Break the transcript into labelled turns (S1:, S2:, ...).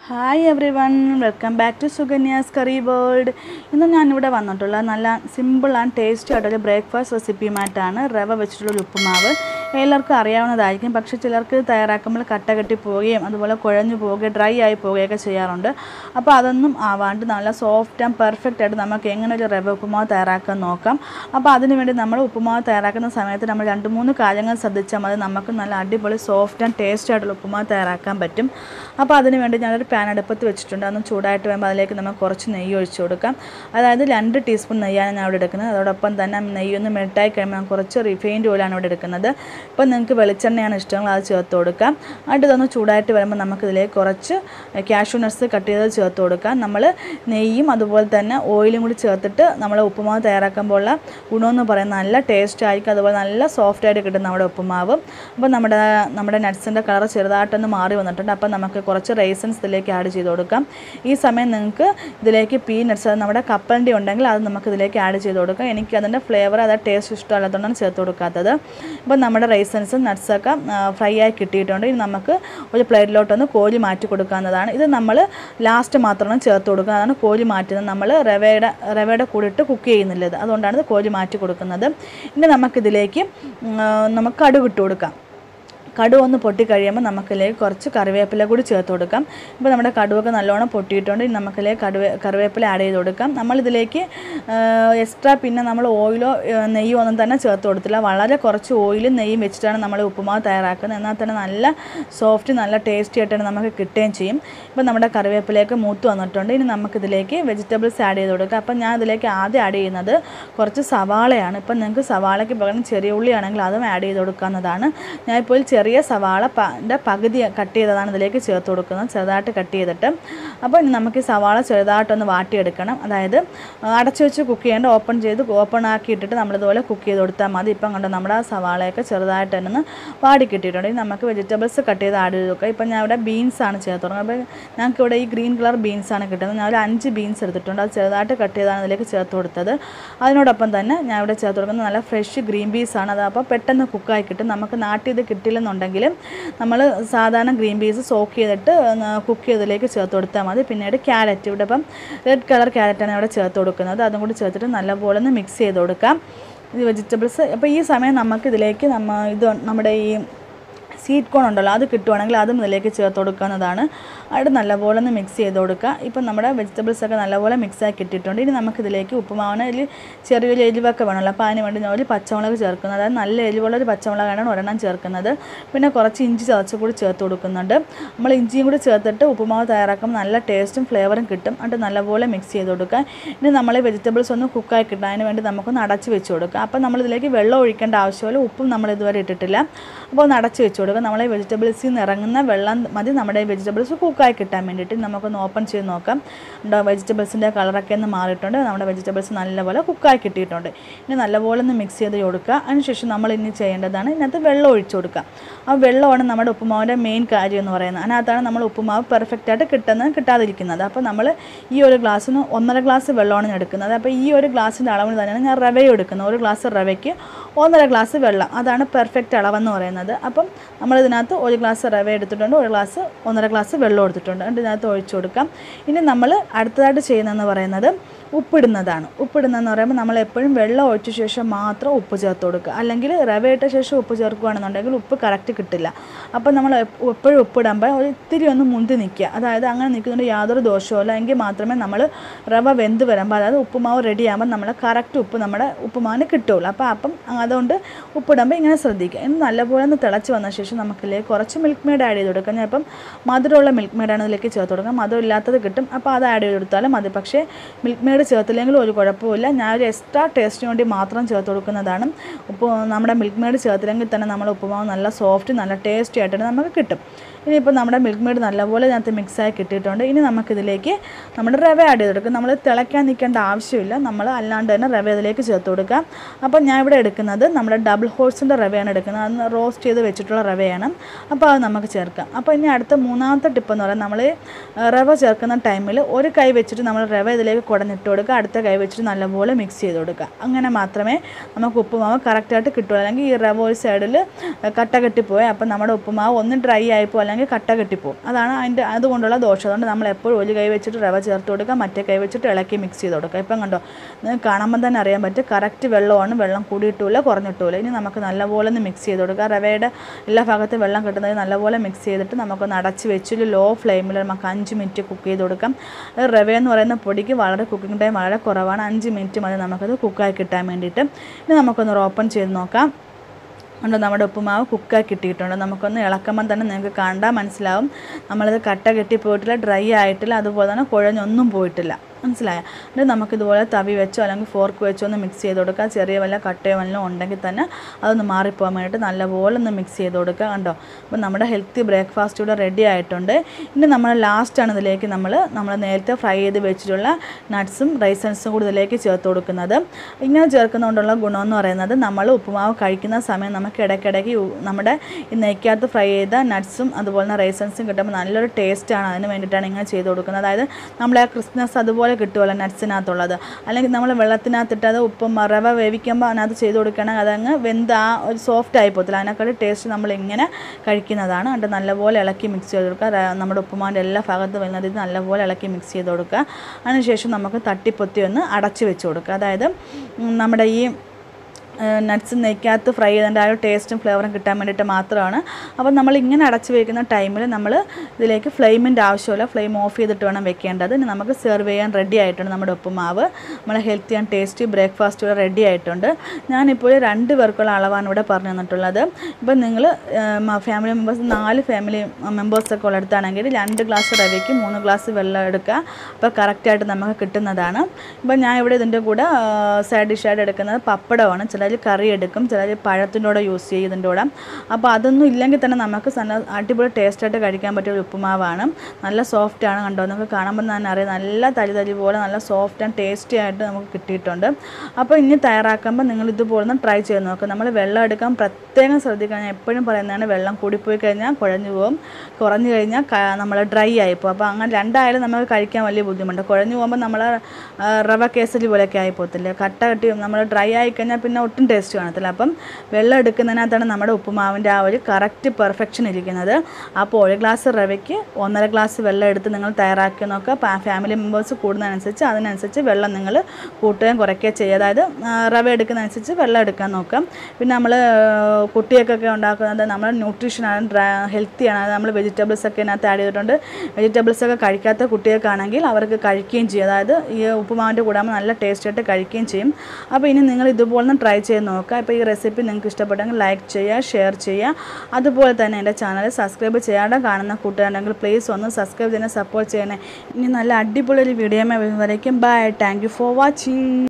S1: hi everyone welcome back to Sukanya's curry world ഇന്ന് ഞാനിവിടെ വന്നിട്ടുള്ള നല്ല സിമ്പിൾ ആൻഡ് ടേസ്റ്റി ആയിട്ടൊരു ബ്രേക്ക്ഫാസ്റ്റ് റെസിപ്പിയുമായിട്ടാണ് റവ വെച്ചിട്ടുള്ള ഒരു ഉപ്പുമാവ് എല്ലാവർക്കും അറിയാവുന്നതായിരിക്കും പക്ഷേ ചിലർക്ക് തയ്യാറാക്കുമ്പോൾ കട്ട കെട്ടി പോവുകയും അതുപോലെ കുഴഞ്ഞു പോവുകയും ഡ്രൈ ആയി പോവുകയൊക്കെ ചെയ്യാറുണ്ട് അപ്പോൾ അതൊന്നും ആവാണ്ട് നല്ല സോഫ്റ്റ് ആൻഡ് പെർഫെക്റ്റ് ആയിട്ട് നമുക്ക് എങ്ങനെ ഒരു റവ ഉപ്പുമാവ് തയ്യാറാക്കാൻ നോക്കാം അപ്പോൾ അതിന് വേണ്ടി നമ്മൾ ഉപ്പുമാവ് തയ്യാറാക്കുന്ന സമയത്ത് നമ്മൾ രണ്ട് മൂന്ന് കാര്യങ്ങൾ ശ്രദ്ധിച്ചാൽ മതി നമുക്ക് നല്ല അടിപൊളി സോഫ്റ്റ് ആൻഡ് ടേസ്റ്റ് ആയിട്ടുള്ള ഉപ്പുമാവ് തയ്യാറാക്കാൻ പറ്റും അപ്പോൾ അതിന് വേണ്ടി ഞാനൊരു പാൻ അടുപ്പത്ത് വെച്ചിട്ടുണ്ട് അതൊന്ന് ചൂടായിട്ട് വരുമ്പോൾ അതിലേക്ക് നമുക്ക് കുറച്ച് നെയ്യ് ഒഴിച്ച് കൊടുക്കാം അതായത് രണ്ട് ടീസ്പൂൺ നെയ്യാണ് ഞാൻ ഇവിടെ എടുക്കുന്നത് അതോടൊപ്പം തന്നെ നെയ്യൊന്ന് മെൽട്ടായി കഴിയുമ്പോൾ ഞാൻ കുറച്ച് റിഫൈൻഡ് ഓയിലാണ് ഇവിടെ എടുക്കുന്നത് ഇപ്പം നിങ്ങൾക്ക് വെളിച്ചെണ്ണയാണ് ഇഷ്ടങ്ങൾ അത് ചേർത്ത് കൊടുക്കാം എന്നിട്ട് ഇതൊന്ന് ചൂടായിട്ട് വരുമ്പോൾ നമുക്കിതിലേക്ക് കുറച്ച് കാഷ്യൂ നട്ട്സ് കട്ട് ചെയ്ത് ചേർത്ത് കൊടുക്കാം നമ്മൾ നെയ്യും അതുപോലെ തന്നെ ഓയിലും കൂടി ചേർത്തിട്ട് നമ്മൾ ഉപ്പുമാവ് തയ്യാറാക്കുമ്പോഴുള്ള ഗുണമെന്ന് പറയുന്നത് നല്ല ടേസ്റ്റ് ആയിരിക്കും അതുപോലെ നല്ല സോഫ്റ്റ് ആയിട്ട് കിട്ടും നമ്മുടെ ഉപ്പുമാവ് അപ്പോൾ നമ്മുടെ നമ്മുടെ നട്ട്സിൻ്റെ കളർ ചെറുതായിട്ടൊന്ന് മാറി വന്നിട്ടുണ്ട് അപ്പോൾ നമുക്ക് കുറച്ച് റൈസൻസ് ഇതിലേക്ക് ആഡ് ചെയ്ത് കൊടുക്കാം ഈ സമയം നിങ്ങൾക്ക് ഇതിലേക്ക് പീ നട്ട്സ് അത് നമ്മുടെ കപ്പലണ്ടി ഉണ്ടെങ്കിൽ അത് നമുക്ക് ഇതിലേക്ക് ആഡ് ചെയ്ത് കൊടുക്കാം എനിക്ക് അതിൻ്റെ ഫ്ലേവർ അത് ടേസ്റ്റ് ഇഷ്ടമല്ലാത്തതുകൊണ്ടാണ് ചേർത്ത് കൊടുക്കാത്തത് അപ്പോൾ നമ്മുടെ റൈസൻസും നട്ട്സൊക്കെ ഫ്രൈ ആയി കിട്ടിയിട്ടുണ്ട് ഇനി നമുക്ക് ഒരു പ്ലേറ്റിലോട്ടൊന്ന് കോരി മാറ്റി കൊടുക്കാവുന്നതാണ് ഇത് നമ്മൾ ലാസ്റ്റ് മാത്രമാണ് ചേർത്ത് കൊടുക്കുക അതാണ് കോരി മാറ്റുന്നത് നമ്മൾ റവയുടെ റവയുടെ കൂടെ ഇട്ട് കുക്ക് ചെയ്യുന്നില്ല ഇത് അതുകൊണ്ടാണ് ഇത് കോരി മാറ്റി കൊടുക്കുന്നത് ഇനി നമുക്കിതിലേക്ക് ഉം, നമുക്ക് കടുക് ഇട്ട് കൊടുക്കാം കടുവ ഒന്ന് പൊട്ടിക്കഴിയുമ്പോൾ നമുക്കിലേക്ക് കുറച്ച് കറിവേപ്പില കൂടി ചേർത്ത് കൊടുക്കാം ഇപ്പോൾ നമ്മുടെ കടുവൊക്കെ നല്ലോണം പൊട്ടിയിട്ടുണ്ട് ഇനി നമുക്കിലേക്ക് കടുവ കറിവേപ്പില ആഡ് ചെയ്ത് കൊടുക്കാം നമ്മളിതിലേക്ക് എക്സ്ട്രാ പിന്നെ നമ്മൾ ഓയിലോ ഏഹ്, നെയ്യോ ഒന്നും തന്നെ ചേർത്ത് കൊടുത്തില്ല വളരെ കുറച്ച് ഓയിലും നെയ്യും വെച്ചിട്ടാണ് നമ്മൾ ഉപ്പുമാവ് തയ്യാറാക്കുന്നത് എന്നാൽ തന്നെ നല്ല സോഫ്റ്റ് നല്ല ടേസ്റ്റി ആയിട്ടാണ് നമുക്ക് കിട്ടുകയും ചെയ്യും ഇപ്പോൾ നമ്മുടെ കറിവേപ്പിലേക്ക് മൂത്ത് വന്നിട്ടുണ്ട് ഇനി നമുക്കിതിലേക്ക് വെജിറ്റബിൾസ് ആഡ് ചെയ്ത് കൊടുക്കാം അപ്പം ഞാൻ ഇതിലേക്ക് ആദ്യം ആഡ് ചെയ്യുന്നത് കുറച്ച് സവാളയാണ് ഇപ്പം നിങ്ങൾക്ക് സവാളയ്ക്ക് പകരം ചെറിയ ഉള്ളി ആണെങ്കിൽ അതും ആഡ് ചെയ്ത് കൊടുക്കാവുന്നതാണ് ഞാൻ ഇപ്പോൾ ഒരു ചെറിയ സവാള പ പകുതി കട്ട് ചെയ്തതാണ് ഇതിലേക്ക് ചേർത്ത് കൊടുക്കുന്നത് ചെറുതായിട്ട് കട്ട് ചെയ്തിട്ട് അപ്പോൾ ഇനി നമുക്ക് ഈ സവാള ചെറുതായിട്ടൊന്ന് വാട്ടിയെടുക്കണം അതായത് അടച്ചു വെച്ച് കുക്ക് ചെയ്യേണ്ട ഓപ്പൺ ചെയ്ത് ഓപ്പൺ ആക്കി ഇട്ടിട്ട് നമ്മളിതുപോലെ കുക്ക് ചെയ്ത് കൊടുത്താൽ മതി ഇപ്പം കണ്ടോ നമ്മുടെ ആ സവാളയൊക്കെ ചെറുതായിട്ട് തന്നെ ഒന്ന് വാടി കിട്ടിയിട്ടുണ്ട് ഇനി നമുക്ക് വെജിറ്റബിൾസ് കട്ട് ചെയ്ത് ആഡ് ചെയ്ത് കൊടുക്കാം ഇപ്പം ഞാൻ ഇവിടെ ബീൻസ് ആണ് ചേർത്ത് തുടങ്ങുന്നത് അപ്പോൾ ഞങ്ങൾക്ക് ഇവിടെ ഈ ഗ്രീൻ കളർ ബീൻസ് ആണ് കിട്ടുന്നത് ഞാൻ ഒരു അഞ്ച് ബീൻസ് എടുത്തിട്ടുണ്ട് അത് ചെറുതായിട്ട് കട്ട് ചെയ്താണ് ഇതിലേക്ക് ചേർത്ത് കൊടുത്തത് അതിനോടൊപ്പം തന്നെ ഞാൻ ഇവിടെ ചേർത്ത് കൊടുക്കുന്നത് നല്ല ഫ്രഷ് ഗ്രീൻ പീസ് ആണ് അത് അപ്പോൾ പെട്ടെന്ന് കുക്കായി കിട്ടും നമുക്ക് നാട്ടിൽ ഇത് കിട്ടില്ലെന്നുണ്ടെങ്കിൽ നമ്മൾ സാധാരണ ഗ്രീൻ പീസ് സോക്ക് ചെയ്തിട്ട് കുക്ക് ചെയ്തതിലേക്ക് ചേർത്ത് കൊടുത്താൽ മതി പിന്നീട് ക്യാരറ്റ് ഇവിടെ ഇപ്പം റെഡ് കളർ ക്യാരറ്റാണ് ഇവിടെ ചേർത്ത് കൊടുക്കുന്നത് അതും കൂടി ചേർത്തിട്ട് നല്ലപോലെ ഒന്ന് മിക്സ് ചെയ്ത് കൊടുക്കാം ഇത് വെജിറ്റബിൾസ് അപ്പോൾ ഈ സമയം നമുക്ക് ഇതിലേക്ക് നമ്മ ഇത് നമ്മുടെ ഈ സ്വീറ്റ് കോൺ ഉണ്ടല്ലോ അത് കിട്ടുവാണെങ്കിൽ അതും ഇതിലേക്ക് ചേർത്ത് കൊടുക്കാവുന്നതാണ് അത് നല്ലപോലെ ഒന്ന് മിക്സ് ചെയ്ത് കൊടുക്കുക ഇപ്പം നമ്മുടെ വെജിറ്റബിൾസ് ഒക്കെ നല്ലപോലെ മിക്സ് ആക്കി ഇട്ടിട്ടുണ്ട് ഇനി നമുക്കിതിലേക്ക് ഉപ്പുമാവിന് അതിൽ ചെറിയൊരു എരിവൊക്കെ വേണമല്ലോ അപ്പോൾ അതിന് വേണ്ടി ഞാൻ ഒരു പച്ചമുളക് ചേർക്കുന്നത് അതായത് നല്ല എരിവുള്ള ഒരു പച്ചമുളകാണ് ഒരെണ്ണം ചേർക്കുന്നത് പിന്നെ കുറച്ച് ഇഞ്ചി ചതച്ച് കൂടി ചേർത്ത് കൊടുക്കുന്നുണ്ട് നമ്മൾ ഇഞ്ചിയും കൂടി ചേർത്തിട്ട് ഉപ്പുമാവ് തയ്യാറാക്കുമ്പോൾ നല്ല ടേസ്റ്റും ഫ്ലേവറും കിട്ടും എന്നിട്ട് നല്ലപോലെ മിക്സ് ചെയ്ത് കൊടുക്കുക ഇനി നമ്മൾ വെജിറ്റബിൾസ് ഒന്ന് കുക്കായി കിട്ടാൻ അതിന് വേണ്ടി നമുക്കൊന്ന് അടച്ച് വെച്ച് കൊടുക്കുക അപ്പോൾ നമ്മളിതിലേക്ക് വെള്ളം ഒഴിക്കേണ്ട ആവശ്യമില്ല ഉപ്പും നമ്മൾ ഇതുവരെ ഇട്ടിട്ടില്ല അപ്പോൾ ഒന്ന് അടച്ച് വെച്ച് കൊടുക്കുക നമ്മളെ വെജിറ്റബിൾസിൽ നിന്ന് ഇറങ്ങുന്ന വെള്ളം മതി നമ്മുടെ വെജിറ്റബിൾസ് കുക്കായി കിട്ടാൻ വേണ്ടിയിട്ട് നമുക്കൊന്ന് ഓപ്പൺ ചെയ്ത് നോക്കാം നമ്മുടെ വെജിറ്റബിൾസിൻ്റെ കളറൊക്കെ ഒന്ന് മാറിയിട്ടുണ്ട് നമ്മുടെ വെജിറ്റബിൾസ് നല്ലപോലെ കുക്കായി കിട്ടിയിട്ടുണ്ട് ഇനി നല്ലപോലെ ഒന്ന് മിക്സ് ചെയ്ത് കൊടുക്കുക അതിനുശേഷം നമ്മൾ ഇനി ചെയ്യേണ്ടതാണ് ഇതിനകത്ത് വെള്ളം ഒഴിച്ചു കൊടുക്കുക ആ വെള്ളമാണ് നമ്മുടെ ഉപ്പുമാവിൻ്റെ മെയിൻ കാര്യം എന്ന് പറയുന്നത് അതിനകത്താണ് നമ്മൾ ഉപ്പുമാവ് പെർഫെക്റ്റ് ആയിട്ട് കിട്ടുന്നത് കിട്ടാതിരിക്കുന്നത് അപ്പോൾ നമ്മൾ ഈ ഒരു ഗ്ലാസ്സിന് ഒന്നര ഗ്ലാസ് വെള്ളമാണ് ഞാൻ എടുക്കുന്നത് അപ്പോൾ ഈ ഒരു ഗ്ലാസിൻ്റെ അളവിന് തന്നെയാണ് ഞാൻ റവയും എടുക്കുന്നത് ഒരു ഗ്ലാസ് റവയ്ക്ക് ഒന്നര ഗ്ലാസ് വെള്ളം അതാണ് പെർഫെക്റ്റ് അളവെന്ന് പറയുന്നത് അപ്പം നമ്മൾ ഇതിനകത്ത് ഒരു ഗ്ലാസ് റവ എടുത്തിട്ടുണ്ട് ഒരു ഗ്ലാസ് ഒന്നര ഗ്ലാസ് വെള്ളം എടുത്തിട്ടുണ്ട് എന്നിട്ട് ഇതിനകത്ത് ഒഴിച്ചു കൊടുക്കാം ഇനി നമ്മൾ അടുത്തതായിട്ട് ചെയ്യുന്നതെന്ന് പറയുന്നത് ഉപ്പിടുന്നതാണ് ഉപ്പിടുന്നതെന്ന് പറയുമ്പോൾ നമ്മൾ എപ്പോഴും വെള്ളം ഒഴിച്ച ശേഷം മാത്രം ഉപ്പ് ചേർത്ത് കൊടുക്കുക അല്ലെങ്കിൽ റവ ഇട്ട ശേഷം ഉപ്പ് ചേർക്കുകയാണെന്നുണ്ടെങ്കിൽ ഉപ്പ് കറക്റ്റ് കിട്ടില്ല അപ്പോൾ നമ്മൾ എപ്പ- എപ്പോഴും ഉപ്പിടുമ്പോൾ ഒരു ഇത്തിരി ഒന്ന് മുന്തി നിൽക്കുക അതായത് അങ്ങനെ നിൽക്കുന്നതുകൊണ്ട് യാതൊരു ദോഷവുമില്ല എങ്കിൽ മാത്രമേ നമ്മൾ റവ വെന്ത് വരുമ്പോൾ അതായത് ഉപ്പുമാവ് റെഡി ആകുമ്പോൾ നമ്മൾ കറക്റ്റ് ഉപ്പ് നമ്മുടെ ഉപ്പുമാവിന് കിട്ടുള്ളൂ അപ്പോൾ അപ്പം അതുകൊണ്ട് ഉപ്പിടുമ്പോൾ ഇങ്ങനെ ശ്രദ്ധിക്കുക ഇനി നല്ലപോലെ ഒന്ന് തിളച്ച് വന്ന ശേഷം നമുക്കിലേക്ക് കുറച്ച് മിൽക്ക് മെയ്ഡ് ആഡ് ചെയ്ത് കൊടുക്കാം ഞാൻ ഇപ്പം മധുരമുള്ള മിൽക്ക് മെയ്ഡാണ് ഇതിലേക്ക് ചേർത്ത് കൊടുക്കുക മധുരം ഇല്ലാത്തത് കിട്ടും അപ്പോൾ അത് ആഡ് ചെയ്ത് കൊടുത്താലും മതി പക്ഷേ മിൽക്ക് മെയ്ഡ് ചേർത്തില്ലെങ്കിലും ഒരു കുഴപ്പമില്ല ഞാൻ ഒരു എക്സ്ട്രാ ടേസ്റ്റിന് വേണ്ടി മാത്രം ചേർത്ത് കൊടുക്കുന്നതാണ് ഉപ്പ് നമ്മുടെ മിൽക്ക് മെയ്ഡ് ചേർത്തില്ലെങ്കിൽ തന്നെ നമ്മുടെ ഉപ്പുമാവ് നല്ല സോഫ്റ്റ് നല്ല ടേസ്റ്റി ആയിട്ട് നമുക്ക് കിട്ടും ഇനിയിപ്പോൾ നമ്മുടെ മിൽക്ക് മെയ്ഡ് നല്ലപോലെ ഇതിനകത്ത് മിക്സായി കിട്ടിയിട്ടുണ്ട് ഇനി നമുക്കിതിലേക്ക് നമ്മുടെ റവ ആഡ് ചെയ്ത് കൊടുക്കും നമ്മൾ തിളയ്ക്കാൻ നിൽക്കേണ്ട ആവശ്യമില്ല നമ്മൾ അല്ലാണ്ട് തന്നെ റവ ഇതിലേക്ക് ചേർത്ത് കൊടുക്കാം അപ്പോൾ ഞാൻ ഇവിടെ എടുക്കുന്നത് നമ്മുടെ ഡബിൾ ഹോഴ്സിൻ്റെ റവയാണ് എടുക്കുന്നത് അത് റോസ്റ്റ് ചെയ്ത് വെച്ചിട്ടുള്ള റവയാണ് അപ്പോൾ അത് നമുക്ക് ചേർക്കാം അപ്പോൾ ഇനി അടുത്ത മൂന്നാമത്തെ ടിപ്പ് എന്ന് പറയുന്നത് നമ്മൾ റവ ചേർക്കുന്ന ടൈമിൽ ഒരു കൈ വെച്ചിട്ട് നമ്മൾ റവ ഇതിലേക്ക് കുടഞ്ഞിട്ട് കൊടുക്കുക അടുത്ത കൈ വെച്ചിട്ട് നല്ലപോലെ മിക്സ് ചെയ്ത് കൊടുക്കുക അങ്ങനെ മാത്രമേ നമുക്ക് ഉപ്പുമാവ് കറക്റ്റായിട്ട് കിട്ടുള്ളൂ അല്ലെങ്കിൽ ഈ റവ ഒരു സൈഡിൽ കട്ട കെട്ടിപ്പോയി അപ്പോൾ നമ്മുടെ ഉപ്പുമാവ് ഒന്ന് ഡ്രൈ ആയിപ്പോൾ അല്ലെങ്കിൽ കട്ട കെട്ടിപ്പോവും അതാണ് അതിൻ്റെ അതുകൊണ്ടുള്ള ദോഷം അതുകൊണ്ട് നമ്മൾ എപ്പോഴും ഒരു കൈ വെച്ചിട്ട് റവ ചേർത്ത് കൊടുക്കുക മറ്റേ കൈ വെച്ചിട്ട് ഇളക്കി മിക്സ് ചെയ്ത് കൊടുക്കുക ഇപ്പം കണ്ടോ നിങ്ങൾക്ക് കാണുമ്പോൾ തന്നെ അറിയാൻ പറ്റും കറക്റ്റ് വെള്ളമാണ് വെള്ളം കൂടിയിട്ടില്ല കുറഞ്ഞിട്ടില്ല ഇനി നമുക്ക് നല്ലപോലെ ഒന്ന് മിക്സ് ചെയ്ത് കൊടുക്കുക റവയുടെ എല്ലാ ഭാഗത്തും വെള്ളം കിട്ടുന്നത് നല്ലപോലെ മിക്സ് ചെയ്തിട്ട് നമുക്കൊന്ന് അടച്ച് വെച്ചിട്ട് ലോ ഫ്ലെയിമിൽ നമുക്ക് അഞ്ച് മിനിറ്റ് കുക്ക് ചെയ്ത് കൊടുക്കാം അത് റവ എന്ന് പറയുന്ന പൊടിക്ക് വളരെ കുക്കിംഗ് ടൈം വളരെ കുറവാണ് അഞ്ച് മിനിറ്റ് മതി നമുക്കത് കുക്കായി കിട്ടാൻ വേണ്ടിയിട്ട് ഇനി നമുക്കൊന്ന് ഓപ്പൺ ചെയ്ത് നോക്കാം ഉണ്ട് നമ്മുടെ ഉപ്പുമാവ് കുക്കായി കിട്ടിയിട്ടുണ്ട് നമുക്കൊന്ന് ഇളക്കുമ്പം തന്നെ നിങ്ങൾക്ക് കണ്ടാൽ മനസ്സിലാവും നമ്മളിത് കട്ട കെട്ടി പോയിട്ടില്ല ഡ്രൈ ആയിട്ടില്ല അതുപോലെ തന്നെ കുഴഞ്ഞൊന്നും പോയിട്ടില്ല മനസ്സിലായോ എന്നിട്ട് നമുക്കിതുപോലെ തവി വെച്ചോ അല്ലെങ്കിൽ ഫോർക്ക് വെച്ചോ ഒന്ന് മിക്സ് ചെയ്ത് കൊടുക്കുക ചെറിയ വല്ല കട്ടയോ വല്ലതും ഉണ്ടെങ്കിൽ തന്നെ അതൊന്ന് മാറിപ്പോകാൻ വേണ്ടിയിട്ട് നല്ലപോലെ ഒന്ന് മിക്സ് ചെയ്ത് കൊടുക്കുക കണ്ടോ അപ്പോൾ നമ്മുടെ ഹെൽത്തി ബ്രേക്ക്ഫാസ്റ്റ് ഇവിടെ റെഡി ആയിട്ടുണ്ട് ഇനി നമ്മൾ ലാസ്റ്റാണ് ഇതിലേക്ക് നമ്മൾ നമ്മൾ നേരത്തെ ഫ്രൈ ചെയ്ത് വെച്ചിട്ടുള്ള നട്ട്സും റൈസൻസും കൂടി ഇതിലേക്ക് ചേർത്ത് കൊടുക്കുന്നത് ഇങ്ങനെ ചേർക്കുന്നതുകൊണ്ടുള്ള ഗുണമെന്ന് പറയുന്നത് നമ്മൾ ഉപ്പുമാവ് കഴിക്കുന്ന സമയം നമുക്ക് ഇടയ്ക്കിടയ്ക്ക് യു- നമ്മുടെ ഈ നെയ്ക്കകത്ത് ഫ്രൈ ചെയ്ത നട്ട്സും അതുപോലെ തന്നെ റൈസൻസും കിട്ടുമ്പോൾ നല്ലൊരു ടേസ്റ്റാണ് അതിന് വേണ്ടിയിട്ടാണ് ഇങ്ങനെ ചെയ്ത് കൊടുക്കുന്നത് അതായത് നമ്മളെ ആ ക്രിസ്മസ് അതുപോലെ കിട്ടുമല്ലോ നട്ട്സിനകത്തുള്ളത് അല്ലെങ്കിൽ നമ്മൾ വെള്ളത്തിനകത്തിട്ട് അത് ഉപ്പും റവ വേവിക്കുമ്പോൾ അതിനകത്ത് ചെയ്ത് കൊടുക്കുകയാണെങ്കിൽ അതങ്ങ് വെന്ത് ആ ഒരു സോഫ്റ്റ് ആയി പോകത്തില്ല അതിനേക്കാൾ ടേസ്റ്റ് നമ്മൾ ഇങ്ങനെ കഴിക്കുന്നതാണ് എന്നിട്ട് നല്ലപോലെ ഇളക്കി മിക്സ് ചെയ്ത് കൊടുക്കുക ര- നമ്മുടെ ഉപ്പുമാവിൻ്റെ എല്ലാ ഭാഗത്തും വരുന്നത് ഇത് നല്ലപോലെ ഇളക്കി മിക്സ് ചെയ്ത് കൊടുക്കുക അതിനുശേഷം നമുക്ക് തട്ടിപ്പൊത്തി ഒന്ന് അടച്ച് വെച്ച് കൊടുക്കുക അതായത് ഉം, നമ്മുടെ ഈ നട്ട്സ് നെയ്ക്കകത്ത് ഫ്രൈ ചെയ്തതിൻ്റെ ആ ഒരു ടേസ്റ്റും ഫ്ലേവറും കിട്ടാൻ വേണ്ടിയിട്ട് മാത്രമാണ് അപ്പോൾ നമ്മൾ ഇങ്ങനെ അടച്ച് വയ്ക്കുന്ന ടൈമിൽ നമ്മൾ ഇതിലേക്ക് ഫ്ലെയിമിൻ്റെ ആവശ്യമില്ല ഫ്ലെയിം ഓഫ് ചെയ്തിട്ട് വേണം വെക്കേണ്ടത് ഇനി നമുക്ക് സെർവ് ചെയ്യാൻ റെഡി ആയിട്ടുണ്ട് നമ്മുടെ ഉപ്പുമാവ് നമ്മളെ ഹെൽത്തി ആൻഡ് ടേസ്റ്റി ബ്രേക്ക്ഫാസ്റ്റ് ഇവിടെ റെഡി ആയിട്ടുണ്ട് ഞാനിപ്പോൾ രണ്ട് പേർക്കുള്ള അളവാണ് ഇവിടെ പറഞ്ഞു തന്നിട്ടുള്ളത് ഇപ്പം നിങ്ങൾ ഫാമിലി മെമ്പേഴ്സ് നാല് ഫാമിലി മെമ്പേഴ്സൊക്കെ ഉള്ളിടത്താണെങ്കിൽ രണ്ട് ഗ്ലാസ് റവയ്ക്ക് മൂന്ന് ഗ്ലാസ് വെള്ളം എടുക്കുക അപ്പോൾ കറക്റ്റായിട്ട് നമുക്ക് കിട്ടുന്നതാണ് ഇപ്പം ഞാൻ ഇവിടെ ഇതിൻ്റെ കൂടെ സൈഡ് ഡിഷായിട്ട് എടുക്കുന്നത് പപ്പടമാണ് ചിലർ കറി എടുക്കും ചിലർ പഴത്തിൻ്റെ കൂടെ യൂസ് ചെയ്യും ഇതിൻ്റെ കൂടെ അപ്പോൾ അതൊന്നും ഇല്ലെങ്കിൽ തന്നെ നമുക്ക് നല്ല അടിപൊളി ടേസ്റ്റായിട്ട് കഴിക്കാൻ പറ്റിയ ഒരു ഉപ്പുമാവാണ് നല്ല സോഫ്റ്റ് ആണ് കണ്ടോ നമുക്ക് കാണുമ്പോൾ തന്നെ അറിയാം നല്ല തരി തരി പോലെ നല്ല സോഫ്റ്റ് ആൻഡ് ടേസ്റ്റി ആയിട്ട് നമുക്ക് കിട്ടിയിട്ടുണ്ട് അപ്പോൾ ഇനി തയ്യാറാക്കുമ്പോൾ നിങ്ങൾ ഇതുപോലെ ഒന്ന് ട്രൈ ചെയ്ത് നോക്കുക നമ്മൾ വെള്ളം എടുക്കാൻ പ്രത്യേകം ശ്രദ്ധിക്കണം ഞാൻ എപ്പോഴും പറയുന്നതാണ് വെള്ളം കൂടിപ്പോയി കഴിഞ്ഞാൽ കുഴഞ്ഞു പോകും കുറഞ്ഞു കഴിഞ്ഞാൽ നമ്മൾ ഡ്രൈ ആയിപ്പോകും അപ്പോൾ അങ്ങനെ രണ്ടായാലും നമുക്ക് കഴിക്കാൻ വലിയ ബുദ്ധിമുട്ട് കുഴഞ്ഞു പോകുമ്പോൾ നമ്മൾ റവ കേസരി പോലെയൊക്കെ ആയിപ്പോകത്തില്ലേ കട്ട കട്ടി നമ്മൾ ഡ്രൈ ആയി കഴിഞ്ഞാൽ പിന്നെ ഒട്ടും ടേസ്റ്റ് കാണത്തില്ല അപ്പം വെള്ളം എടുക്കുന്നതിനകത്താണ് നമ്മുടെ ഉപ്പുമാവിൻ്റെ ആ ഒരു കറക്റ്റ് പെർഫെക്ഷൻ ഇരിക്കുന്നത് അപ്പോൾ ഒരു ഗ്ലാസ് റവയ്ക്ക് ഒന്നര ഗ്ലാസ് വെള്ളം എടുത്ത് നിങ്ങൾ തയ്യാറാക്കി നോക്കുക ഫാമിലി മെമ്പേഴ്സ് കൂടുന്നതനുസരിച്ച് അതിനനുസരിച്ച് വെള്ളം നിങ്ങൾ കൂട്ടുകയും കുറയ്ക്കുകയും ചെയ്യുക അതായത് ആ, റവ എടുക്കുന്നതനുസരിച്ച് വെള്ളം എടുക്കാൻ നോക്കാം പിന്നെ നമ്മൾ കുട്ടികൾക്കൊക്കെ ഉണ്ടാക്കുന്നത് നമ്മൾ ന്യൂട്രീഷനാണ് ഹെൽത്തിയാണ് അത് നമ്മൾ വെജിറ്റബിൾസ് ഒക്കെ ഇതിനകത്ത് ആഡ് ചെയ്തിട്ടുണ്ട് വെജിറ്റബിൾസ് ഒക്കെ കഴിക്കാത്ത കുട്ടികൾക്കാണെങ്കിൽ അവർക്ക് കഴിക്കുകയും ചെയ്യും അതായത് ഈ ഉപ്പുമാവിൻ്റെ കൂടെ ആകുമ്പോൾ നല്ല ടേസ്റ്റ് ആയിട്ട് കഴിക്കുകയും ചെയ്യും അപ്പോൾ ഇനി നിങ്ങൾ ഇതുപോലെ ട്രൈ ചെയ്ത് നോക്കുക അപ്പോൾ ഈ റെസിപ്പി നിങ്ങൾക്ക് ഇഷ്ടപ്പെട്ടെങ്കിൽ ലൈക്ക് ചെയ്യുക ഷെയർ ചെയ്യുക അതുപോലെ തന്നെ എൻ്റെ ചാനൽ സബ്സ്ക്രൈബ് ചെയ്യാതെ കാണുന്ന കൂട്ടുകാരുണ്ടെങ്കിൽ പ്ലീസ് ഒന്ന് സബ്സ്ക്രൈബ് ചെയ്യുന്ന സപ്പോർട്ട് ചെയ്യണേ ഇനി നല്ല അടിപൊളി ഒരു വീഡിയോ വരയ്ക്കും bye thank you for watching